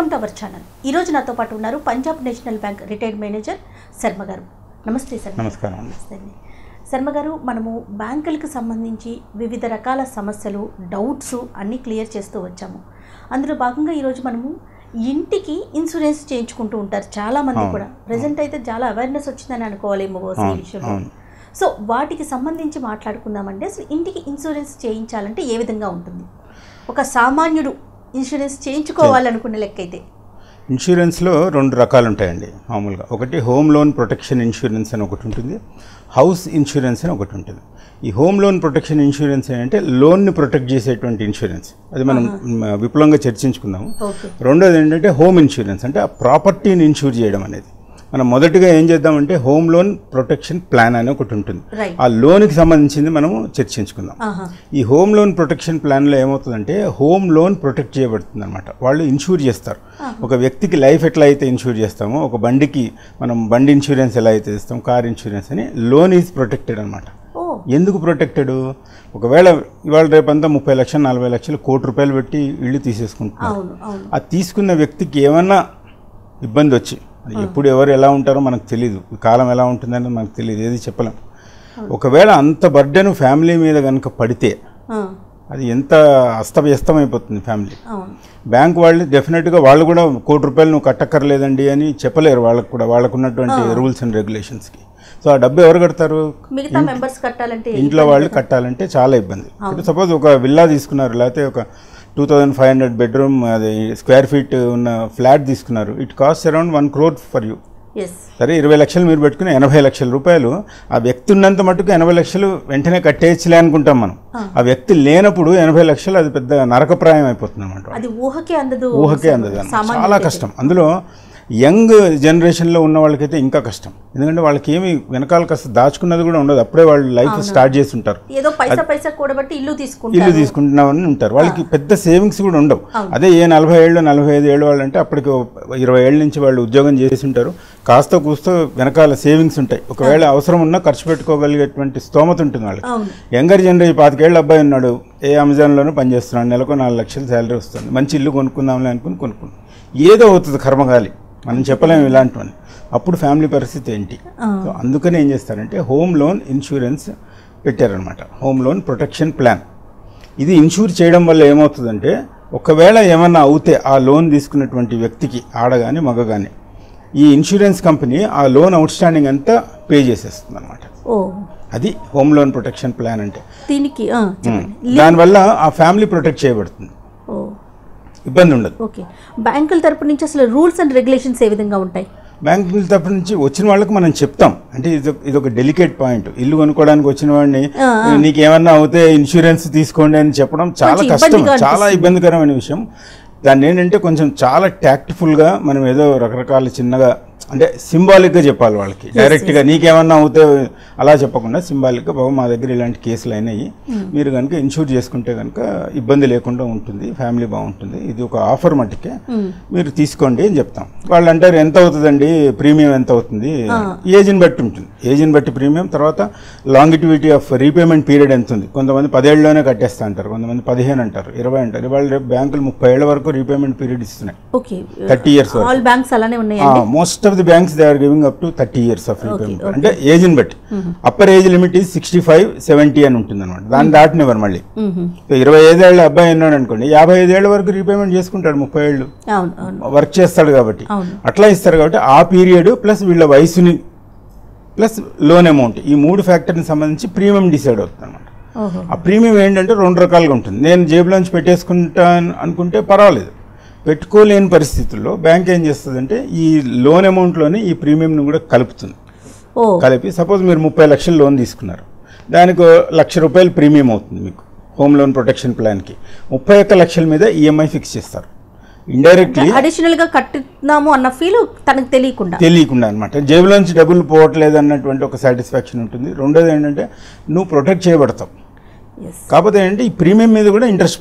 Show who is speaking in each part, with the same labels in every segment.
Speaker 1: Welcome to our channel ఈరోజు నాతో పాటు ఉన్నారు Punjab national bank retired manager Sharma గారు నమస్తే సార్
Speaker 2: నమస్కారం అండి
Speaker 1: నమస్తే అండి శర్మ గారు మనము బ్యాంకులకు సంబంధించి వివిధ రకాల సమస్యలు డౌట్స్ అన్నీ క్లియర్ చేస్తూ వచ్చాము అందులో భాగంగా ఈరోజు మనము ఇంటికి ఇన్సూరెన్స్ చేయించుకుంటూ ఉంటారు చాలా మంది
Speaker 2: అవును,
Speaker 1: కూడా ప్రజెంట్ అయితే చాలా అవేర్నెస్ వచ్చిందని అనుకోవాలేమో బహుశా ఈ
Speaker 2: అవును,
Speaker 1: విషయంలో
Speaker 2: అవును.
Speaker 1: సో వాటికి సంబంధించి మాట్లాడుకుందామంటే అసలు ఇంటికి ఇన్సూరెన్స్ చేయించాలంటే ఏ విధంగా ఉంటుంది ఒక సామాన్యుడు ఇన్సూరెన్స్ చేయించుకోవాలనుకునే లెక్క అయితే
Speaker 2: ఇన్సూరెన్స్లో రెండు రకాలు ఉంటాయండి మామూలుగా ఒకటి హోమ్ లోన్ ప్రొటెక్షన్ ఇన్సూరెన్స్ అని ఒకటి ఉంటుంది హౌస్ ఇన్సూరెన్స్ అని ఒకటి ఉంటుంది ఈ హోమ్ లోన్ ప్రొటెక్షన్ ఇన్సూరెన్స్ ఏంటంటే లోన్ని ప్రొటెక్ట్ చేసేటువంటి ఇన్సూరెన్స్ అది మనం మ్, విపులంగా చర్చించుకుందాము
Speaker 1: ఓకే
Speaker 2: రెండోది ఏంటంటే హోమ్ ఇన్సూరెన్స్ అంటే ఆ ప్రాపర్టీని ఇన్సూర్ చేయడం అనేది మనం మొదటిగా ఏం చేద్దామంటే హోమ్ లోన్ ప్రొటెక్షన్ ప్లాన్ అని ఒకటి ఉంటుంది
Speaker 1: రైట్
Speaker 2: ఆ లోన్కి సంబంధించింది మనము చర్చించుకుందాం
Speaker 1: ఆహా
Speaker 2: ఈ హోమ్ లోన్ ప్రొటెక్షన్ ప్లాన్లో ఏమవుతుందంటే హోమ్ లోన్ ప్రొటెక్ట్ చేయబడుతుంది అనమాట వాళ్ళు ఇన్సూర్ చేస్తారు ఒక వ్యక్తికి లైఫ్ ఎట్లా అయితే ఇన్సూర్ చేస్తామో ఒక బండికి మనం బండి ఇన్సూరెన్స్ ఎలా అయితే ఇస్తాం కార్ ఇన్సూరెన్స్ అని లోన్ ఈజ్ ప్రొటెక్టెడ్ అనమాట
Speaker 1: ఓ
Speaker 2: ఎందుకు ప్రొటెక్టెడ్ ఒకవేళ ఇవాళ రేపంతా ముప్పై లక్షలు నలభై లక్షలు కోటి రూపాయలు పెట్టి ఇల్లు తీసేసుకుంటున్నారు
Speaker 1: అవును అవును
Speaker 2: ఆ తీసుకున్న వ్యక్తికి ఏమన్నా ఇబ్బంది వచ్చి అది ఎప్పుడు ఎవరు ఎలా ఉంటారో మనకు తెలియదు ఈ కాలం ఎలా ఉంటుందని మనకు తెలియదు ఏది చెప్పలేం ఒకవేళ అంత బర్డెను ఫ్యామిలీ మీద కనుక పడితే
Speaker 1: ఆ,
Speaker 2: అది ఎంత అస్తవ్యస్తం అయిపోతుంది ఫ్యామిలీ
Speaker 1: అవును
Speaker 2: బ్యాంక్ వాళ్ళు డెఫినెట్గా వాళ్ళు కూడా కోటి రూపాయలు నువ్వు కట్టక్కర్లేదండి అని చెప్పలేరు వాళ్ళకు కూడా వాళ్ళకు ఉన్నటువంటి రూల్స్ అండ్ రెగ్యులేషన్స్కి సో ఆ డబ్బు ఎవరు కడతారు
Speaker 1: మిగతా మెంబర్స్ కట్టాలంటే
Speaker 2: ఇంట్లో వాళ్ళు కట్టాలంటే చాలా ఇబ్బంది ఇప్పుడు సపోజ్ ఒక విల్లా తీసుకున్నారు లేకపోతే ఒక two thousand five hundred bedroom అది స్క్వేర్ ఫీట్ ఉన్న ఫ్లాట్ తీసుకున్నారు it cost around one crore for you
Speaker 1: yes
Speaker 2: సరే ఇరవై లక్షలు మీరు పెట్టుకుని ఎనభై లక్షల రూపాయలు ఆ వ్యక్తి ఉన్నంత మటుకు ఎనభై లక్షలు వెంటనే కట్టేయచ్చులే అనుకుంటాం మనం ఆ వ్యక్తి లేనప్పుడు ఎనభై లక్షలు అది పెద్ద నరకప్రాయం అయిపోతుంది అనమాట
Speaker 1: అది ఊహకే అందదు
Speaker 2: ఊహకే అందదు అన్నమాట.
Speaker 1: సామాన్యుడికి
Speaker 2: చాలా కష్టం అందులో యంగ్ జనరేషన్లో ఉన్న వాళ్ళకైతే ఇంకా కష్టం ఎందుకంటే వాళ్ళకి ఏమి వెనకాల కాస్త దాచుకున్నది కూడా ఉండదు అప్పుడే వాళ్ళు లైఫ్ స్టార్ట్ చేసి ఉంటారు
Speaker 1: ఏదో పైసా పైసా కూడబట్టి ఇల్లు
Speaker 2: ఇల్లు
Speaker 1: తీసుకుంటారు
Speaker 2: తీసుకుంటున్నామని ఉంటారు వాళ్ళకి పెద్ద సేవింగ్స్ కూడా ఉండవు అదే ఏ నలభై ఏళ్ళు నలభై ఐదు ఏళ్ళు వాళ్ళు అంటే అప్పటికి ఓ ఇరవై ఏళ్ళ నుంచి వాళ్ళు ఉద్యోగం చేసి ఉంటారు కాస్త కూస్తో వెనకాల సేవింగ్స్ ఉంటాయి ఒకవేళ అవసరం ఉన్నా ఖర్చు పెట్టుకోగలిగేటువంటి స్తోమత ఉంటుంది వాళ్ళకి
Speaker 1: అవును
Speaker 2: యంగర్ జనరేషన్ పాతికేళ్ళ అబ్బాయి ఉన్నాడు ఏ అమెజాన్లోనూ పనిచేస్తున్నాడు నెలకు నాలుగు లక్షలు శాలరీ వస్తుంది మంచి ఇల్లు కొనుక్కుందాంలే అనుకుని కొనుక్కున్నాం ఏదో అవుతుంది కర్మగాలి మనం చెప్పలేము ఇలాంటివన్నీ అప్పుడు ఫ్యామిలీ పరిస్థితి ఏంటి
Speaker 1: ఆ.
Speaker 2: సో అందుకని ఏం చేస్తారంటే హోమ్ లోన్ ఇన్సూరెన్స్ పెట్టారనమాట హోమ్ లోన్ ప్రొటెక్షన్ ప్లాన్ ఇది ఇన్సూర్ చేయడం వల్ల ఏమవుతుందంటే ఒకవేళ ఏమన్నా అవుతే ఆ లోన్ తీసుకున్నటువంటి వ్యక్తికి ఆడ కానీ మగ కానీ ఈ ఇన్సూరెన్స్ కంపెనీ ఆ లోన్ అవుట్ స్టాండింగ్ అంతా పే చేసేస్తుంది అనమాట
Speaker 1: ఓ
Speaker 2: అది హోమ్ లోన్ ప్రొటెక్షన్ ప్లాన్ అంటే
Speaker 1: దీనికి ఆ, చెప్పండి
Speaker 2: దానివల్ల ఆ ఫ్యామిలీ ప్రొటెక్ట్ చేయబడుతుంది
Speaker 1: ఓ
Speaker 2: ఇబ్బంది ఉండదు
Speaker 1: ఓకే బ్యాంకుల తరపు నుంచి అసలు రూల్స్ అండ్ రెగ్యులేషన్స్ ఏ విధంగా ఉంటాయి
Speaker 2: బ్యాంకుల తరపు నుంచి వచ్చిన వాళ్ళకి మనం చెప్తాం అంటే ఇది ఇది ఒక డెలికేట్ పాయింట్ ఇల్లు కొనుక్కోవడానికి వచ్చిన వాడిని నీకు ఏమన్నా అవుతే ఇన్సూరెన్స్ తీసుకోండి అని చెప్పడం చాలా
Speaker 1: కొంచెం
Speaker 2: కష్టం
Speaker 1: ఇబ్బందిగా
Speaker 2: చాలా ఇబ్బందికరమైన విషయం దాన్ని ఏంటంటే కొంచెం చాలా ట్యాక్ట్ఫుల్గా మనం ఏదో రకరకాల చిన్నగా అంటే సింబాలిక్గా చెప్పాలి వాళ్ళకి డైరెక్ట్గా నీకేమన్నా అవుతే అలా చెప్పకుండా సింబాలిక్గా బాబు మా దగ్గర ఇలాంటి కేసులు అయినాయి మీరు కనుక ఇన్సూర్ చేసుకుంటే కనుక ఇబ్బంది లేకుండా ఉంటుంది ఫ్యామిలీ బాగుంటుంది ఇది ఒక ఆఫర్ మట్టుకే మీరు తీసుకోండి అని చెప్తాం వాళ్ళు అంటారు ఎంత అవుతుందండి ప్రీమియం ఎంత అవుతుంది ఏజ్ని బట్టి ఉంటుంది ఏజ్ని బట్టి ప్రీమియం తర్వాత లాంగిటివిటీ ఆఫ్ రీపేమెంట్ పీరియడ్ ఎంత ఉంది కొంతమంది పదేళ్ళలోనే కట్టేస్తా అంటారు కొంతమంది పదిహేను అంటారు ఇరవై అంటారు ఇవాళ రేపు బ్యాంకులు ముప్పై ఏళ్ళ వరకు రీపేమెంట్ పీరియడ్ ఇస్తున్నాయి
Speaker 1: ఓకే
Speaker 2: థర్టీ ఇయర్స్ వరకు
Speaker 1: ఆల్ బ్యాంక్స్ అలానే ఉన్నాయండి
Speaker 2: most of the banks they are giving up to thirty years of repayment అంటే ఏజ్ని బట్టి upper age limit is sixty five seventy అని ఉంటుంది అనమాట దాన్ని దాటినివ్వరు మళ్ళీ
Speaker 1: మ్మ్.
Speaker 2: సో ఇరవై ఐదేళ్ళ అబ్బాయి ఉన్నాడు అనుకోండి యాభై ఐదేళ్ల వరకు రీపేమెంట్ చేసుకుంటాడు ముప్పై ఏళ్ళు
Speaker 1: అవును అవును
Speaker 2: వర్క్ చేస్తాడు కాబట్టి
Speaker 1: అవును.
Speaker 2: అట్లా ఇస్తారు కాబట్టి ఆ పీరియడ్ ప్లస్ వీళ్ళ వయసుని ప్లస్ లోన్ అమౌంట్ ఈ మూడు ఫ్యాక్టర్ని సంబంధించి ప్రీమియం డిసైడ్ అవుతుంది అనమాట
Speaker 1: ఓహో
Speaker 2: ఆ ప్రీమియం ఏంటంటే రెండు రకాలుగా ఉంటుంది నేను జేబులోంచి పెట్టేసుకుంటాను అనుకుంటే పర్వాలేదు పెట్టుకోలేని పరిస్థితుల్లో బ్యాంక్ ఏం చేస్తుందంటే ఈ లోన్ అమౌంట్లోని ఈ ప్రీమియంని కూడా కలుపుతుంది
Speaker 1: ఓ
Speaker 2: కలిపి సపోజ్ మీరు ముప్పై లక్షలు లోన్ తీసుకున్నారు దానికి ఓ లక్ష రూపాయలు ప్రీమియం అవుతుంది మీకు హోమ్ లోన్ ప్రొటెక్షన్ ప్లాన్కి ముప్పై ఒక్క లక్షల మీద ఈఎంఐ ఫిక్స్ చేస్తారు ఇండైరెక్ట్లీ
Speaker 1: అడిషనల్ గా కట్టుతున్నాము అన్న ఫీల్ తనకు తెలియకుండా
Speaker 2: తెలియకుండా అనమాట జేబులోంచి డబ్బులు పోవట్లేదు అన్నటువంటి ఒక సాటిస్ఫాక్షన్ ఉంటుంది రెండోది ఏంటంటే నువ్వు ప్రొటెక్ట్ చేయబడతావు
Speaker 1: ఎస్
Speaker 2: కాకపోతే ఏంటంటే ఈ ప్రీమియం మీద కూడా ఇంట్రెస్ట్ పడుతుంది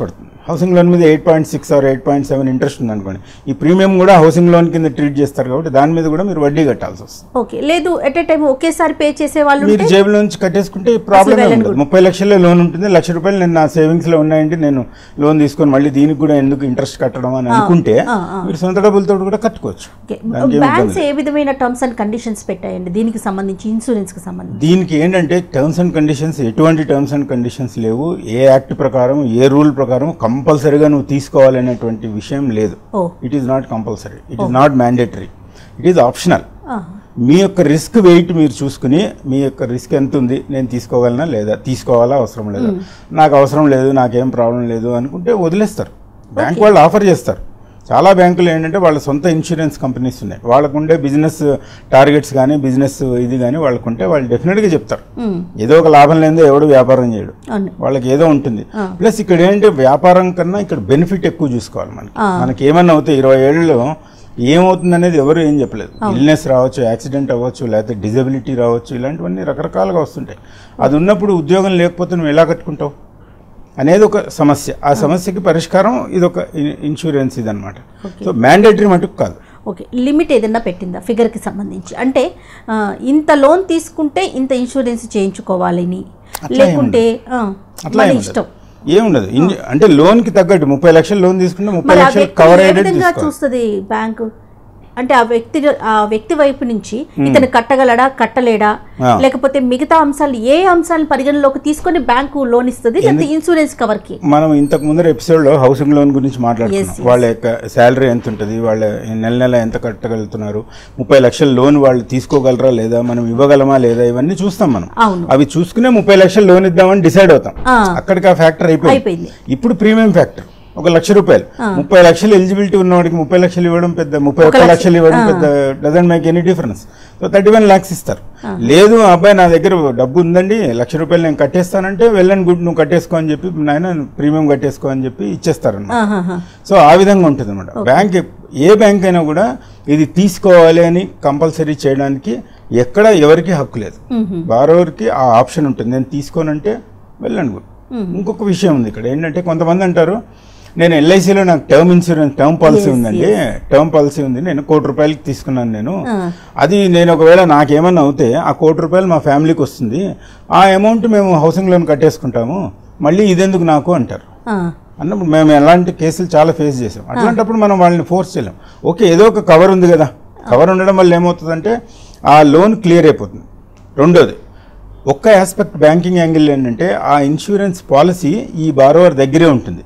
Speaker 2: హౌసింగ్ లోన్ మీద eight point six or eight point seven interest ఉంది అనుకోండి ఈ ప్రీమియం కూడా హౌసింగ్ లోన్ కింద ట్రీట్ చేస్తారు కాబట్టి దాని మీద కూడా మీరు వడ్డీ కట్టాల్సి వస్తుంది
Speaker 1: ఓకే లేదు ఎట్ ఏ టైం ఒకేసారి పే చేసే వాళ్ళు
Speaker 2: మీరు
Speaker 1: ఉంటే
Speaker 2: జేబులో నుంచి కట్టేసుకుంటే ప్రాబ్లమ్
Speaker 1: వెళ్ళను
Speaker 2: ఉండదు ముప్పై లక్షల లోన్ ఉంటుంది లక్ష రూపాయలు నేను నా సేవింగ్స్ లో ఉన్నాయంటే నేను లోన్ తీసుకొని మళ్ళీ దీనికి కూడా ఎందుకు ఇంట్రెస్ట్ కట్టడం అని అనుకుంటే
Speaker 1: ఆ, ఆ.
Speaker 2: మీరు సొంత డబ్బులతో కూడా కట్టుకోవచ్చు
Speaker 1: ఓకే
Speaker 2: దానికి ఏం
Speaker 1: బ్యాంక్స్
Speaker 2: ఇబ్బంది
Speaker 1: ఏ విధమైన టర్మ్స్ అండ్ కండిషన్స్ పెట్టాయండి దీనికి సంబంధించి ఇన్సూరెన్స్ కి సంబంధించి
Speaker 2: దీనికి ఏంటంటే టర్మ్స్ అండ్ కండిషన్స్ ఎటువంటి టర్మ్స్ అండ్ కండిషన్స్ లేవు ఏ యాక్ట్ ప్రకారం ఏ రూల్ ప్రకారం కంపల్సరీగా నువ్వు తీసుకోవాలనేటువంటి విషయం లేదు
Speaker 1: ఓ
Speaker 2: it is not compulsory it is not mandatory it is optional
Speaker 1: ఆ,
Speaker 2: మీ యొక్క రిస్క్ వెయిట్ మీరు చూసుకుని మీ యొక్క రిస్క్ ఎంత ఉంది నేను తీసుకోగలనా లేదా తీసుకోవాలా అవసరం లేదా నాకు అవసరం లేదు నాకేం ప్రాబ్లం లేదు అనుకుంటే వదిలేస్తారు బ్యాంక్ వాళ్ళు ఆఫర్ చేస్తారు చాలా బ్యాంకులు ఏంటంటే వాళ్ళ సొంత ఇన్సూరెన్స్ కంపెనీస్ ఉన్నాయి వాళ్ళకుండే బిజినెస్ టార్గెట్స్ కానీ బిజినెస్ ఇది కానీ వాళ్ళకుంటే వాళ్ళు డెఫినెట్గా చెప్తారు
Speaker 1: ఉమ్,
Speaker 2: ఏదో ఒక లాభం లేదో ఎవడు వ్యాపారం చేయడు
Speaker 1: అవును
Speaker 2: వాళ్ళకి ఏదో ఉంటుంది
Speaker 1: ఆ.
Speaker 2: ప్లస్ ఇక్కడ ఏంటంటే వ్యాపారం కన్నా ఇక్కడ బెనిఫిట్ ఎక్కువ చూసుకోవాలి మనకి
Speaker 1: ఆ.
Speaker 2: మనకి ఏమన్నా అవుతాయి ఇరవై ఏళ్ళలో ఏమవుతుంది అనేది ఎవరు ఏం చెప్పలేదు ఇల్నెస్ రావచ్చు యాక్సిడెంట్ అవ్వచ్చు లేకపోతే డిజబిలిటీ రావచ్చు ఇలాంటివన్నీ రకరకాలుగా వస్తుంటాయి అది ఉన్నప్పుడు ఉద్యోగం లేకపోతే నువ్వు ఎలా కట్టుకుంటావు అనేది ఒక సమస్య ఆ సమస్యకి పరిష్కారం ఇది ఒక ఇన్సూరెన్స్ ఇదనమాట
Speaker 1: Okay.
Speaker 2: సో మ్యాండేటరీ మటుకు కాదు
Speaker 1: ఓకే లిమిట్ ఏదైనా పెట్టిందా ఫిగర్కి సంబంధించి అంటే ఆ, ఇంత లోన్ తీసుకుంటే ఇంత ఇన్సూరెన్స్ చేయించుకోవాలని
Speaker 2: అట్లా
Speaker 1: లేకుంటే ఆ,
Speaker 2: అట్లా
Speaker 1: మన
Speaker 2: ఏం
Speaker 1: ఇష్టం
Speaker 2: ఉండదు. ఏముండదు ఇన్- అంటే లోన్ కి తగ్గట్టు ముప్పై లక్షలు లోన్ తీసుకుంటే ముప్పై
Speaker 1: మరి ఆ
Speaker 2: లక్షలు
Speaker 1: వ్యక్తి
Speaker 2: కవర్
Speaker 1: ఏ
Speaker 2: అయ్యేటట్టు
Speaker 1: విధంగా
Speaker 2: తీసుకోవాలి
Speaker 1: చూస్తుంది బ్యాంకు అంటే ఆ వ్యక్తి ఆ వ్యక్తి వైపు నుంచి ఇతను కట్టగలడా కట్టలేడా
Speaker 2: ఆ.
Speaker 1: లేకపోతే మిగతా అంశాలు ఏ అంశాలను పరిగణలోకి తీసుకొని బ్యాంకు లోన్ ఇస్తుంది లేకపోతే ఇన్సూరెన్స్ కవర్ కి
Speaker 2: మనం ఇంతకు ముందర ఎపిసోడ్ లో హౌసింగ్ లోన్ గురించి మాట్లాడుకున్నాం
Speaker 1: Yes, yes.
Speaker 2: వాళ్ళ యొక్క శాలరీ ఎంత ఉంటుంది వాళ్ళ నెల నెల ఎంత కట్టగలుగుతున్నారు ముప్పై లక్షల లోన్ వాళ్ళు తీసుకోగలరా లేదా మనం ఇవ్వగలమా లేదా ఇవన్నీ చూస్తాం మనం
Speaker 1: అవును
Speaker 2: అవి చూసుకునే ముప్పై లక్షలు లోన్ ఇద్దామని డిసైడ్ అవుతాం
Speaker 1: ఆ.
Speaker 2: అక్కడికి ఆ ఫ్యాక్టర్ అయిపోయింది
Speaker 1: అయిపోయింది
Speaker 2: ఇప్పుడు ప్రీమియం ఫ్యాక్టర్ ఒక లక్ష రూపాయలు ముప్పై లక్షలు ఎలిజిబిలిటీ ఉన్నవాడికి ముప్పై లక్షలు ఇవ్వడం పెద్ద ముప్పై ఒక్క
Speaker 1: లక్ష.
Speaker 2: లక్షలు ఇవ్వడం పెద్ద doesn't make any difference so thirty one lakhs ఇస్తారు లేదు అబ్బాయి నా దగ్గర డబ్బు ఉందండి లక్ష రూపాయలు నేను కట్టేస్తానంటే వెల్ అండ్ గుడ్ నువ్వు కట్టేసుకో అని చెప్పి నాయన ప్రీమియం కట్టేసుకో అని చెప్పి ఇచ్చేస్తారన్నమాట
Speaker 1: ఆహాహా.
Speaker 2: సో ఆ విధంగా ఉంటుంది అనమాట బ్యాంక్ ఏ బ్యాంక్ అయినా కూడా ఇది తీసుకోవాలి అని కంపల్సరీ చేయడానికి ఎక్కడ ఎవరికి హక్కు లేదు
Speaker 1: మ్మ్.
Speaker 2: బారోవర్కి ఆ ఆప్షన్ ఉంటుంది నేను తీసుకోనంటే వెళ్ళండి గుడ్ ఇంకొక విషయం ఉంది ఇక్కడ ఏంటంటే కొంతమంది అంటారు నేను ఎల్ఐసిలో నాకు term insurance term policy
Speaker 1: Yes,
Speaker 2: ఉందండి టర్మ్ పాలసీ ఉంది నేను కోటి రూపాయలకి తీసుకున్నాను నేను
Speaker 1: ఆ.
Speaker 2: అది నేను ఒకవేళ నాకేమన్నా అవుతే ఆ కోటి రూపాయలు మా ఫ్యామిలీకి వస్తుంది ఆ అమౌంట్ మేము హౌసింగ్ లోన్ కట్టేసుకుంటాము మళ్ళీ ఇదెందుకు నాకు అంటారు
Speaker 1: ఆ.
Speaker 2: అన్నప్పుడు మేము ఎలాంటి కేసులు చాలా ఫేస్ చేసాం అట్లాంటప్పుడు మనం వాళ్ళని ఫోర్స్ చేయలేం ఓకే ఏదో ఒక కవర్ ఉంది కదా కవర్ ఉండడం వల్ల ఏమవుతుందంటే ఆ లోన్ క్లియర్ అయిపోతుంది రెండోది ఒక్క ఆస్పెక్ట్ బ్యాంకింగ్ యాంగిల్ ఏంటంటే ఆ ఇన్సూరెన్స్ పాలసీ ఈ బారోవర్ దగ్గరే ఉంటుంది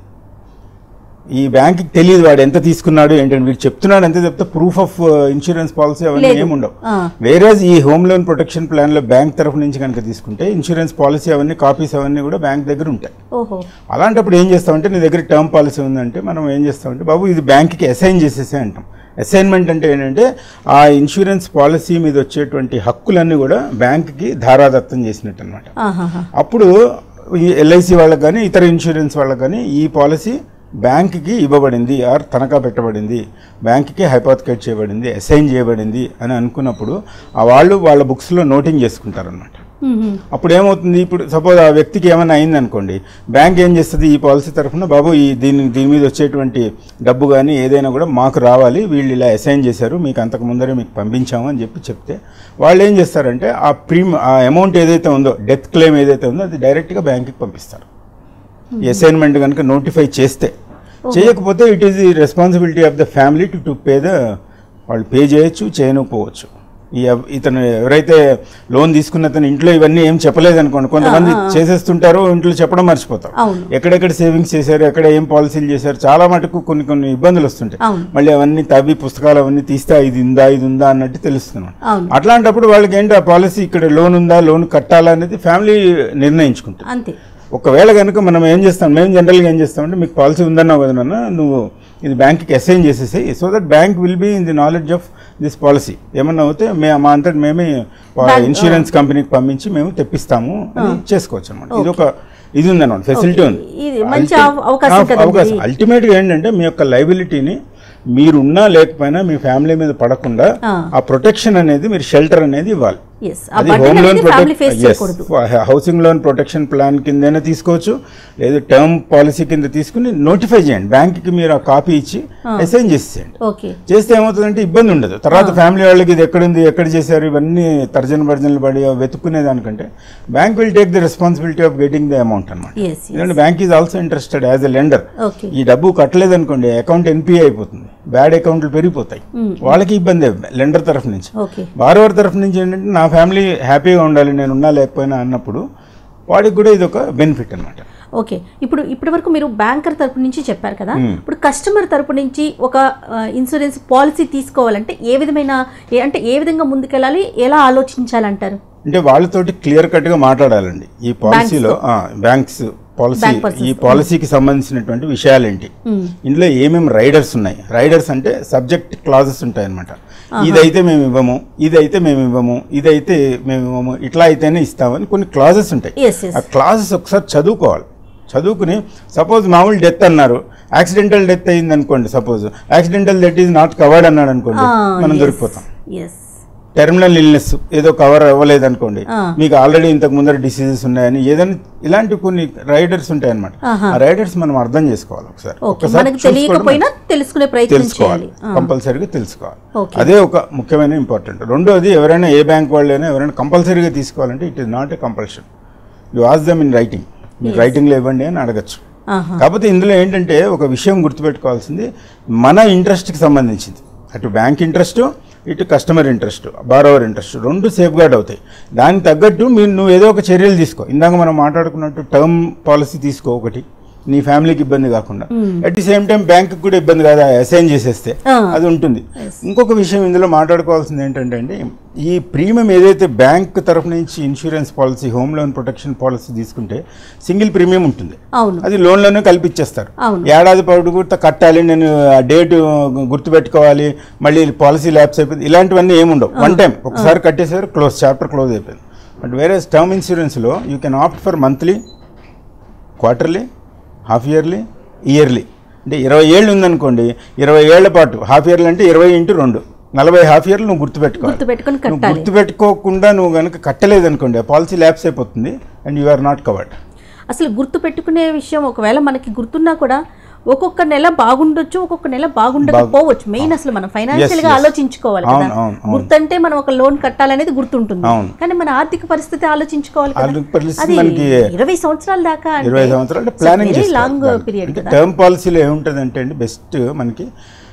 Speaker 2: ఈ బ్యాంక్కి తెలియదు వాడు ఎంత తీసుకున్నాడు ఏంటంటే వీడు చెప్తున్నాడు ఎంత చెప్తే ప్రూఫ్ ఆఫ్ ఇన్సూరెన్స్ పాలసీ అవన్నీ
Speaker 1: లేదు.
Speaker 2: ఏమి ఉండవు
Speaker 1: ఆ.
Speaker 2: వేరేజ్ ఈ హోమ్ లోన్ ప్రొటెక్షన్ ప్లాన్లో బ్యాంక్ తరఫు నుంచి కనుక తీసుకుంటే ఇన్సూరెన్స్ పాలసీ అవన్నీ కాపీస్ అవన్నీ కూడా బ్యాంక్ దగ్గర ఉంటాయి
Speaker 1: ఓహో
Speaker 2: అలాంటప్పుడు ఏం చేస్తామంటే నీ దగ్గర టర్మ్ పాలసీ ఉందంటే మనం ఏం చేస్తామంటే బాబు ఇది బ్యాంక్కి అసైన్ చేసేసే అంటాం అసైన్మెంట్ అంటే ఏంటంటే ఆ ఇన్సూరెన్స్ పాలసీ మీద వచ్చేటువంటి హక్కులన్నీ కూడా బ్యాంక్కి ధారాదత్తం చేసినట్టు అనమాట
Speaker 1: ఆహాహా.
Speaker 2: అప్పుడు ఈ ఎల్ఐసి వాళ్ళకి కానీ ఇతర ఇన్సూరెన్స్ వాళ్ళకి కానీ ఈ పాలసీ బ్యాంక్కి ఇవ్వబడింది ఆర్ తనఖా పెట్టబడింది బ్యాంక్కి హైపోతికేట్ చేయబడింది అసైన్ చేయబడింది అని అనుకున్నప్పుడు ఆ వాళ్ళు వాళ్ళ బుక్స్లో నోటింగ్ చేసుకుంటారనమాట
Speaker 1: మ్మ్.
Speaker 2: అప్పుడు ఏమవుతుంది ఇప్పుడు సపోజ్ ఆ వ్యక్తికి ఏమైనా అయింది అనుకోండి బ్యాంక్ ఏం చేస్తుంది ఈ పాలసీ తరఫున బాబు ఈ దీని దీని మీద వచ్చేటువంటి డబ్బు కానీ ఏదైనా కూడా మాకు రావాలి వీళ్ళు ఇలా అసైన్ చేశారు మీకు అంతకు ముందరే మీకు పంపించాము అని చెప్పి చెప్తే వాళ్ళు ఏం చేస్తారంటే ఆ ప్రీమ్ ఆ అమౌంట్ ఏదైతే ఉందో డెత్ క్లెయిమ్ ఏదైతే ఉందో అది డైరెక్ట్గా బ్యాంక్కి పంపిస్తారు ఈ అసైన్మెంట్ కనుక నోటిఫై చేస్తే చేయకపోతే it is the responsibility of the family to to pay the వాళ్ళు పే చేయొచ్చు చేయకపోవచ్చు ఈ ఎవ- ఇతను ఎవరైతే లోన్ తీసుకున్న అతను ఇంట్లో ఇవన్నీ ఏం చెప్పలేదు అనుకోండి కొంతమంది చేసేస్తుంటారు ఇంట్లో చెప్పడం మర్చిపోతారు
Speaker 1: అవును
Speaker 2: ఎక్కడెక్కడ సేవింగ్స్ చేశారు ఎక్కడ ఏం పాలసీలు చేశారు చాలా మటుకు కొన్ని కొన్ని ఇబ్బందులు వస్తుంటాయి
Speaker 1: అవును
Speaker 2: మళ్ళీ అవన్నీ తవ్వి పుస్తకాలు అవన్నీ తీస్తే ఇది ఉందా ఇది ఉందా అన్నట్టు తెలుస్తుంది
Speaker 1: అవును
Speaker 2: అట్లాంటప్పుడు వాళ్ళకి ఏంటి ఆ పాలసీ ఇక్కడ లోన్ ఉందా లోన్ కట్టాలా అనేది ఫ్యామిలీ నిర్ణయించుకుంటుంది
Speaker 1: అంతే
Speaker 2: ఒకవేళ కనుక మనం ఏం చేస్తాం మేము జనరల్గా ఏం చేస్తామంటే మీకు పాలసీ ఉందన్నావు కదా నాన్న నువ్వు ఇది బ్యాంక్కి అసైన్ చేసేసాయి so that bank will be in the knowledge of this policy ఏమన్నా అవుతే మే మా అంతటి మేమే
Speaker 1: Bank-
Speaker 2: ఇన్సూరెన్స్ కంపెనీకి పంపించి మేము తెప్పిస్తాము అని చేసుకోవచ్చు అనమాట ఇది ఒక ఇది ఉందన్నమాట ఫెసిలిటీ ఉంది
Speaker 1: ఇది మంచి అవ- అవకాశం కదండి
Speaker 2: అవకాశం
Speaker 1: ఇది.
Speaker 2: అల్టిమేట్గా ఏంటంటే మీ యొక్క లైబిలిటీని మీరున్నా లేకపోయినా మీ ఫ్యామిలీ మీద పడకుండా
Speaker 1: ఆ.
Speaker 2: ఆ ప్రొటెక్షన్ అనేది మీరు షెల్టర్ అనేది ఇవ్వాలి
Speaker 1: ఎస్ ఆ
Speaker 2: అది
Speaker 1: burden
Speaker 2: హోమ్ లోన్
Speaker 1: అనేది ఫ్యామిలీ ఫేస్ చేయకూడదు
Speaker 2: హౌసింగ్ లోన్ ప్రొటెక్షన్ ప్లాన్ కిందైనా తీసుకోవచ్చు లేదు టర్మ్ పాలసీ కింద తీసుకుని నోటిఫై చేయండి బ్యాంక్కి మీరు ఆ కాపీ ఇచ్చి అసైన్ చేసేయండి
Speaker 1: ఓకే
Speaker 2: చేస్తే ఏమవుతుందంటే ఇబ్బంది ఉండదు తర్వాత ఫ్యామిలీ వాళ్ళకి ఇది ఎక్కడుంది ఎక్కడ చేశారు ఇవన్నీ తర్జన భర్జనలు పడి వెతుక్కునే దానికంటే bank will take the responsibility of getting the amount అనమాట
Speaker 1: ఎస్
Speaker 2: ఎందుకంటే bank is also interested as a lender
Speaker 1: okay
Speaker 2: ఈ డబ్బు కట్టలేదు అనుకోండి అకౌంట్ ఎన్పిఏ అయిపోతుంది బ్యాడ్ అకౌంట్లు పెరిగిపోతాయి వాళ్ళకి ఇబ్బంది లెండర్ తరఫు నుంచి
Speaker 1: ఓకే
Speaker 2: బారోవర్ తరఫు నుంచి ఏంటంటే నా ఫ్యామిలీ హ్యాపీగా ఉండాలి నేను ఉన్నా లేకపోయినా అన్నప్పుడు వాడికి కూడా ఇది ఒక బెనిఫిట్ అనమాట
Speaker 1: ఓకే ఇప్పుడు ఇప్పటి వరకు మీరు బ్యాంకర్ తరపు నుంచి చెప్పారు కదా ఇప్పుడు కస్టమర్ తరపు నుంచి ఒక ఆ, ఇన్సూరెన్స్ పాలసీ తీసుకోవాలంటే ఏ విధమైన ఏ- అంటే ఏ విధంగా ముందుకెళ్ళాలి ఎలా ఆలోచించాలంటారు
Speaker 2: అంటే వాళ్ళతోటి క్లియర్ కట్గా మాట్లాడాలండి ఈ పాలసీలో బ్యాంక్స్ పాలసీ
Speaker 1: Bank persons.
Speaker 2: ఈ పాలసీకి సంబంధించినటువంటి విషయాలేంటి ఇందులో ఏమేమి రైడర్స్ ఉన్నాయి రైడర్స్ అంటే సబ్జెక్ట్ క్లాజెస్ ఉంటాయి అనమాట ఇదైతే మేము ఇవ్వము ఇదైతే మేము ఇవ్వము ఇదైతే మేము ఇవ్వము ఇట్లా అయితేనే ఇస్తామని కొన్ని క్లాజెస్ ఉంటాయి
Speaker 1: ఎస్ ఎస్
Speaker 2: ఆ క్లాసెస్ ఒకసారి చదువుకోవాలి చదువుకుని సపోజ్ మామూలు డెత్ అన్నారు యాక్సిడెంటల్ డెత్ అయింది అనుకోండి suppose accidental death is not covered అన్నాడు అనుకోండి మనం దొరికిపోతాం
Speaker 1: ఎస్
Speaker 2: టెర్మినల్ ఇల్నెస్ ఏదో కవర్ అవ్వలేదు అనుకోండి
Speaker 1: ఆ.
Speaker 2: మీకు ఆల్రెడీ ఇంతకు ముందర డిసీజెస్ ఉన్నాయని ఏదైనా ఇలాంటి కొన్ని రైడర్స్ ఉంటాయి అనమాట
Speaker 1: ఆహా.
Speaker 2: ఆ రైడర్స్ మనం అర్థం చేసుకోవాలి ఒకసారి
Speaker 1: ఓకే
Speaker 2: ఒకసారి
Speaker 1: మనకు
Speaker 2: చూసుకోవడం
Speaker 1: తెలియకపోయినా తెలుసుకునే ప్రయత్నం
Speaker 2: తెలుసుకోవాలి
Speaker 1: చేయాలి
Speaker 2: కంపల్సరీగా తెలుసుకోవాలి
Speaker 1: ఓకే.
Speaker 2: అదే ఒక ముఖ్యమైన ఇంపార్టెంట్ రెండోది ఎవరైనా ఏ బ్యాంక్ వాళ్ళైనా ఎవరైనా కంపల్సరీగా తీసుకోవాలంటే it is not a compulsion you ask them in writing మీరు రైటింగ్లో ఇవ్వండి అని అడగచ్చు
Speaker 1: ఆహా
Speaker 2: కాకపోతే ఇందులో ఏంటంటే ఒక విషయం గుర్తుపెట్టుకోవాల్సింది మన ఇంట్రెస్ట్కి సంబంధించింది అటు బ్యాంక్ ఇంట్రెస్ట్ ఇటు కస్టమర్ ఇంట్రెస్ట్ బారోవర్ ఇంట్రెస్ట్ రెండు సేఫ్ గార్డ్ అవుతాయి దానికి తగ్గట్టు మీరు నువ్వు ఏదో ఒక చర్యలు తీసుకో ఇందాక మనం మాట్లాడుకున్నట్టు టర్మ్ పాలసీ తీసుకో ఒకటి నీ ఫ్యామిలీకి ఇబ్బంది కాకుండా at the same time bank కూడా ఇబ్బంది కాదా అసైన్ చేసేస్తే
Speaker 1: ఆ.
Speaker 2: అది ఉంటుంది ఇంకొక విషయం ఇందులో మాట్లాడుకోవాల్సింది ఏంటంటే అండి ఈ ప్రీమియం ఏదైతే బ్యాంక్ తరఫు నుంచి insurance policy home loan protection policy తీసుకుంటే సింగిల్ ప్రీమియం ఉంటుంది
Speaker 1: అవును
Speaker 2: అది లోన్లోనే కల్పించేస్తారు
Speaker 1: అవును.
Speaker 2: ఏడాది పాటు కూడా కట్టాలి నేను ఆ డేట్ గుర్తుపెట్టుకోవాలి మళ్ళీ పాలసీ ల్యాబ్స్ అయిపోయింది ఇలాంటివన్నీ ఏముండవు వన్ టైం ఒకసారి కట్టేసారు క్లోజ్ చాప్టర్ క్లోజ్ అయిపోయింది బట్ వేరే టర్మ్ ఇన్సూరెన్స్లో you can opt for monthly quarterly half yearly yearly అంటే ఇరవై ఏళ్ళు ఉందనుకోండి ఇరవై ఏళ్ల పాటు హాఫ్ ఇయర్లీ అంటే ఇరవై ఇంటూ రెండు నలభై హాఫ్ ఇయర్లు నువ్వు గుర్తుపెట్టుకోవాలి
Speaker 1: గుర్తు పెట్టుకొని
Speaker 2: నువ్వు
Speaker 1: కట్టాలి
Speaker 2: గుర్తుపెట్టుకోకుండా నువ్వు కనుక కట్టలేదు అనుకోండి ఆ పాలసీ ల్యాబ్స్ అయిపోతుంది and you are not covered
Speaker 1: అసలు గుర్తు పెట్టుకునే విషయం ఒకవేళ మనకి గుర్తున్నా కూడా ఒక్కొక్క నెల బాగుండొచ్చు ఒక్కొక్క నెల బాగుండకపోవచ్చు మెయిన్ అసలు మనం ఫైనాన్షియల్ గా
Speaker 2: yes.
Speaker 1: ఆలోచించుకోవాలి కదా
Speaker 2: అవును, అవును, అవును.
Speaker 1: గుర్తంటే మనం ఒక లోన్ కట్టాలనేది గుర్తుంటుంది
Speaker 2: అవును.
Speaker 1: కానీ మన ఆర్థిక పరిస్థితి ఆలోచించుకోవాలి కదా
Speaker 2: ఆర్థిక పరిస్థితి
Speaker 1: అది
Speaker 2: మనకి
Speaker 1: ఇరవై సంవత్సరాల దాకా
Speaker 2: ఇరవై సంవత్సరాలు అంటే ప్లానింగ్
Speaker 1: వెరీ లాంగ్ పీరియడ్ కదా
Speaker 2: టర్మ్ పాలసీలో ఏముంటుంది అంటే అండి బెస్ట్ మనకి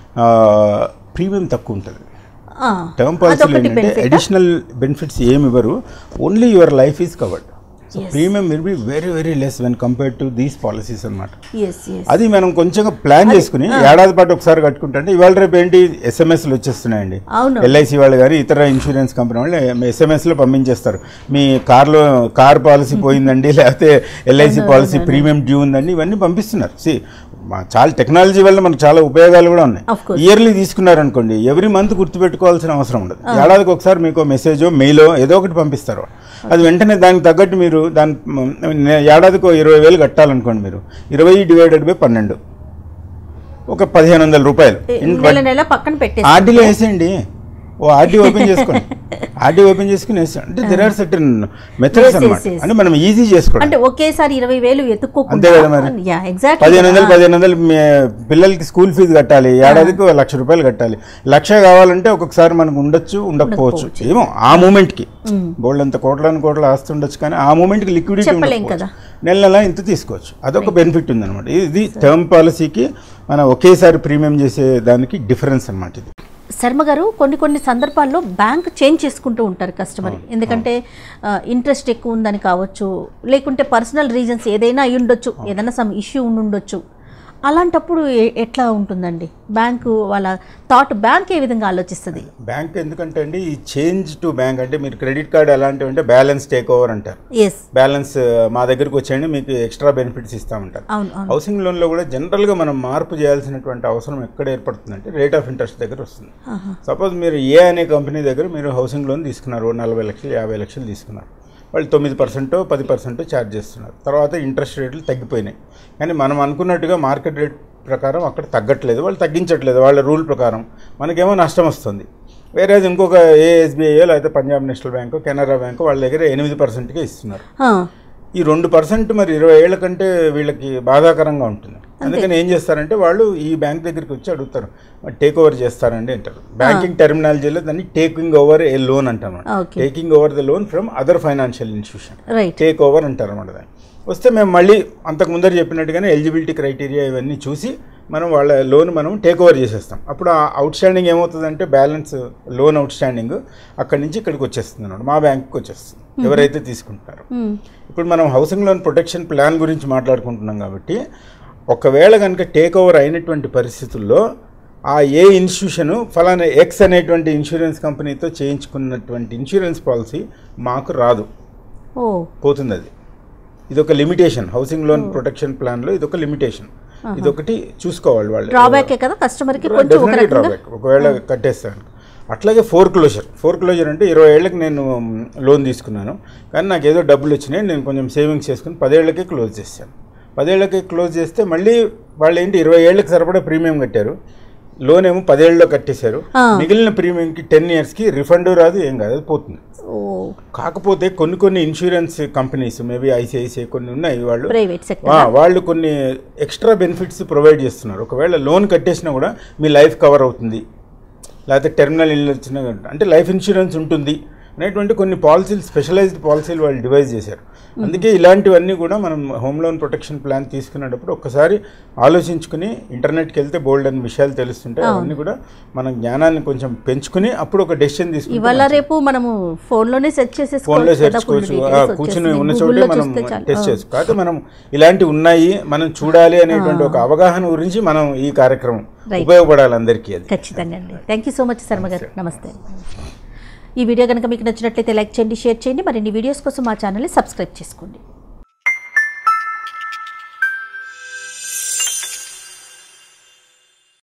Speaker 2: ప్రీమియం తక్కువ ఉంటుంది
Speaker 1: ఆ,
Speaker 2: టర్మ్ పాలసీలో
Speaker 1: అదొకటి
Speaker 2: ఏంటంటే
Speaker 1: benefit.
Speaker 2: అడిషనల్ బెనిఫిట్స్ ఏమి ఇవ్వరు only your life is covered so premium will be very very less when compare to these policies అన్నమాట
Speaker 1: ఎస్ ఎస్
Speaker 2: అది మనం కొంచెం ప్లాన్ చేసుకుని ఏడాది పాటు ఒకసారి కట్టుకుంటే ఇవాళ రేపు ఏంటి ఎస్ఎంఎస్లు వచ్చేస్తున్నాయండి
Speaker 1: అవును
Speaker 2: ఎల్ఐసి వాళ్ళు కానీ ఇతర ఇన్సూరెన్స్ కంపెనీ వాళ్ళు ఎస్ఎంఎస్లో పంపించేస్తారు మీ కార్లో కార్ పాలసీ పోయిందండి లేకపోతే ఎల్ఐసి పాలసీ ప్రీమియం డ్యూ ఉందండి ఇవన్నీ పంపిస్తున్నారు సి చాలా టెక్నాలజీ వల్ల మనకు చాలా ఉపయోగాలు కూడా ఉన్నాయి
Speaker 1: Of course.
Speaker 2: ఇయర్లీ తీసుకున్నారనుకోండి ఎవ్రీ మంత్ గుర్తుపెట్టుకోవాల్సిన అవసరం ఉండదు ఏడాదికి ఒకసారి మీకు మెసేజో మెయిలో ఏదో ఒకటి పంపిస్తారు అది వెంటనే దానికి తగ్గట్టు మీరు దాని నే- ఏడాదికి ఓ ఇరవై వేలు కట్టాలనుకోండి మీరు ఇరవై డివైడెడ్ బై పన్నెండు ఒక పదిహేను వందల రూపాయలు
Speaker 1: నెల నెల పక్కన పెట్టేసి
Speaker 2: ఆర్డీలో వేసేయండి ఓ ఆర్డీ ఓపెన్ చేసుకోండి ఆర్డీ ఓపెన్ చేసుకుని వేసాం అంటే there are certain methods
Speaker 1: Yes, yes,
Speaker 2: అనమాట
Speaker 1: yes.
Speaker 2: అంటే మనం ఈజీ చేసుకోవడం
Speaker 1: అంటే ఒకేసారి ఇరవై వేలు ఎత్తుక్కోకుండా
Speaker 2: అంతే కదా మరి.
Speaker 1: యా ఎగ్జాక్ట్
Speaker 2: పదిహేను వందలు పదిహేను వందలు మీ పిల్లలకి స్కూల్ ఫీజు కట్టాలి ఏడాదికి ఓ లక్ష రూపాయలు కట్టాలి లక్ష కావాలంటే ఒక్కొక్కసారి మనకు ఉండొచ్చు ఉండకపోవచ్చు ఏమో ఆ మూమెంట్కి గోల్డ్ అంత కోట్లని కోట్ల ఆస్తి ఉండొచ్చు కానీ ఆ మూమెంట్కి లిక్విడిటీ
Speaker 1: చెప్పలేం కదా.
Speaker 2: నెల నెల ఇంత తీసుకోవచ్చు అదొక బెనిఫిట్ ఉందన్నమాట ఇది టర్మ్ పాలసీకి మనం ఒకేసారి ప్రీమియం చేసే దానికి డిఫరెన్స్ అన్నమాట ఇది
Speaker 1: శర్మ గారు కొన్ని కొన్ని సందర్భాల్లో బ్యాంక్ చేంజ్ చేసుకుంటూ ఉంటారు కస్టమర్ ఎందుకంటే ఇంట్రెస్ట్ ఎక్కువ ఉందని కావచ్చు లేకుంటే పర్సనల్ రీజన్స్ ఏదైనా అయి ఉండొచ్చు ఏదైనా సమ్ ఇష్యూ ఉండొచ్చు అలాంటప్పుడు ఎ- ఎట్లా ఉంటుందండి బ్యాంకు వాళ్ళ థాట్ బ్యాంక్ ఏ విధంగా ఆలోచిస్తుంది
Speaker 2: బ్యాంక్ ఎందుకంటే అండి ఈ చేంజ్ టు బ్యాంక్ అంటే మీరు క్రెడిట్ కార్డ్ ఎలాంటివి అంటే బ్యాలెన్స్ టేక్ ఓవర్ అంటారు
Speaker 1: ఎస్
Speaker 2: బ్యాలెన్స్ మా దగ్గరికి వచ్చేయండి మీకు ఎక్స్ట్రా బెనిఫిట్స్ ఇస్తామంటారు
Speaker 1: అవును అవును
Speaker 2: హౌసింగ్ లోన్లో కూడా జనరల్గా మనం మార్పు చేయాల్సినటువంటి అవసరం ఎక్కడ ఏర్పడుతుందంటే రేట్ ఆఫ్ ఇంట్రెస్ట్ దగ్గర వస్తుంది
Speaker 1: ఆహా.
Speaker 2: సపోజ్ మీరు ఏ అనే కంపెనీ దగ్గర మీరు హౌసింగ్ లోన్ తీసుకున్నారు ఓ నలభై లక్షలు యాభై లక్షలు తీసుకున్నారు వాళ్ళు తొమ్మిది పర్సెంట్ పది పర్సెంట్ ఛార్జ్ చేస్తున్నారు తర్వాత ఇంట్రెస్ట్ రేట్లు తగ్గిపోయినాయి కానీ మనం అనుకున్నట్టుగా మార్కెట్ రేట్ ప్రకారం అక్కడ తగ్గట్లేదు వాళ్ళు తగ్గించట్లేదు వాళ్ళ రూల్ ప్రకారం మనకేమో నష్టం వస్తుంది వేరే ఇంకొక ఏ ఎస్బీఐ లేకపోతే Punjab national bank Canara bank వాళ్ళ దగ్గర ఎనిమిది పర్సెంట్కే ఇస్తున్నారు
Speaker 1: ఆ,
Speaker 2: ఈ రెండు పర్సెంట్ మరి ఇరవై ఏళ్ళ కంటే వీళ్ళకి బాధాకరంగా ఉంటుంది అందుకని ఏం చేస్తారంటే వాళ్ళు ఈ బ్యాంక్ దగ్గరికి వచ్చి అడుగుతారు టేక్ ఓవర్ చేస్తారండి అంటారు బ్యాంకింగ్ టెర్మినాలజీలో దాన్ని టేకింగ్ ఓవర్ ఏ లోన్ అంటారు
Speaker 1: okay
Speaker 2: taking over the loan from other financial institution
Speaker 1: right
Speaker 2: take over అంటారు అన్నమాట దాన్ని వస్తే మేము మళ్ళీ అంతకు ముందర చెప్పినట్టుగానే ఎలిజిబిలిటీ క్రైటీరియా ఇవన్నీ చూసి మనం వాళ్ళ లోన్ మనం టేక్ ఓవర్ చేసేస్తాం అప్పుడు ఆ అవుట్ స్టాండింగ్ ఏమవుతుందంటే బ్యాలెన్స్ లోన్ అవుట్ స్టాండింగ్ అక్కడి నుంచి ఇక్కడికి వచ్చేస్తుంది అన్నమాట మా బ్యాంక్కి వచ్చేస్తుంది ఎవరైతే తీసుకుంటారో
Speaker 1: మ్మ్.
Speaker 2: ఇప్పుడు మనం హౌసింగ్ లోన్ ప్రొటెక్షన్ ప్లాన్ గురించి మాట్లాడుకుంటున్నాం కాబట్టి ఒకవేళ కనుక టేక్ ఓవర్ అయినటువంటి పరిస్థితుల్లో ఆ ఏ ఇన్స్టిట్యూషను ఫలానా ఎక్స్ అనేటువంటి ఇన్సూరెన్స్ కంపెనీతో చేయించుకున్నటువంటి ఇన్సూరెన్స్ పాలసీ మాకు రాదు
Speaker 1: ఓ
Speaker 2: పోతుంది అది ఇది ఒక లిమిటేషన్ హౌసింగ్ లోన్ ప్రొటెక్షన్ ప్లాన్లో ఇది ఒక లిమిటేషన్ ఇదొకటి చూసుకోవాలి వాళ్ళు
Speaker 1: డ్రాబ్యాకే కదా కస్టమర్కి కొంచెం ఒక
Speaker 2: డెఫినెట్లీ
Speaker 1: రకంగా
Speaker 2: డ్రాబ్యాక్ ఒకవేళ కట్టేస్తాను అట్లాగే ఫోర్ క్లోజర్ ఫోర్ క్లోజర్ అంటే ఇరవై ఏళ్ళకి నేను లోన్ తీసుకున్నాను కానీ నాకు ఏదో డబ్బులు వచ్చినాయి నేను కొంచెం సేవింగ్స్ చేసుకుని పదేళ్లకే క్లోజ్ చేశాను పదేళ్లకి క్లోజ్ చేస్తే మళ్ళీ వాళ్ళు ఏంటి ఇరవై ఏళ్ళకి సరిపడా ప్రీమియం కట్టారు లోన్ ఏమో పదేళ్ళలో కట్టేశారు
Speaker 1: ఆ.
Speaker 2: మిగిలిన ప్రీమియంకి టెన్ ఇయర్స్కి రిఫండ్ రాదు ఏం కాదు అది పోతుంది
Speaker 1: ఓ
Speaker 2: కాకపోతే కొన్ని కొన్ని ఇన్సూరెన్స్ కంపెనీస్ మేబీ ఐసిఐసిఐ కొన్ని ఉన్నాయి వాళ్ళు
Speaker 1: ప్రైవేట్ సెక్టర్
Speaker 2: ఆ, వాళ్ళు కొన్ని ఎక్స్ట్రా బెనిఫిట్స్ ప్రొవైడ్ చేస్తున్నారు ఒకవేళ లోన్ కట్టేసినా కూడా మీ లైఫ్ కవర్ అవుతుంది లేకపోతే టెర్మినల్ ఇల్లు వచ్చినా కూడా, అంటే లైఫ్ ఇన్సూరెన్స్ ఉంటుంది అనేటువంటి కొన్ని పాలసీలు స్పెషలైజ్డ్ పాలసీలు వాళ్ళు డివైజ్ చేశారు అందుకే ఇలాంటివన్నీ కూడా మనం హోమ్ లోన్ ప్రొటెక్షన్ ప్లాన్ తీసుకునేటప్పుడు ఒక్కసారి ఆలోచించుకుని ఇంటర్నెట్కి వెళ్తే బోల్డ్ అని విషయాలు తెలుస్తుంటాయి అవన్నీ కూడా మన జ్ఞానాన్ని కొంచెం పెంచుకుని అప్పుడు ఒక డెసిషన్ తీసుకుంటే
Speaker 1: ఇవాళ రేపు మనము ఫోన్లోనే సెర్చ్
Speaker 2: ఫోన్లో
Speaker 1: చేసేసుకోవచ్చు కదా
Speaker 2: సెర్చ్
Speaker 1: full
Speaker 2: చేసుకోవచ్చు
Speaker 1: details
Speaker 2: ఆ, కూర్చుని
Speaker 1: వచ్చేస్తున్నాయి.
Speaker 2: ఉన్న
Speaker 1: Google
Speaker 2: చోటే
Speaker 1: లో
Speaker 2: మనం
Speaker 1: చూస్తే చాలు.
Speaker 2: టెస్ట్
Speaker 1: ఆ.
Speaker 2: చేసుకో కాకపోతే మనం ఇలాంటివి ఉన్నాయి మనం చూడాలి అనేటువంటి ఒక అవగాహన గురించి మనం ఈ కార్యక్రమం
Speaker 1: Right.
Speaker 2: ఉపయోగపడాలి అందరికీ అది
Speaker 1: ఖచ్చితంగా అండి thank you so much Sharma గారు నమస్తే ఈ వీడియో కనుక మీకు నచ్చినట్లయితే లైక్ చేయండి షేర్ చేయండి మరిన్ని వీడియోస్ కోసం మా ఛానల్ని సబ్స్క్రైబ్ చేసుకోండి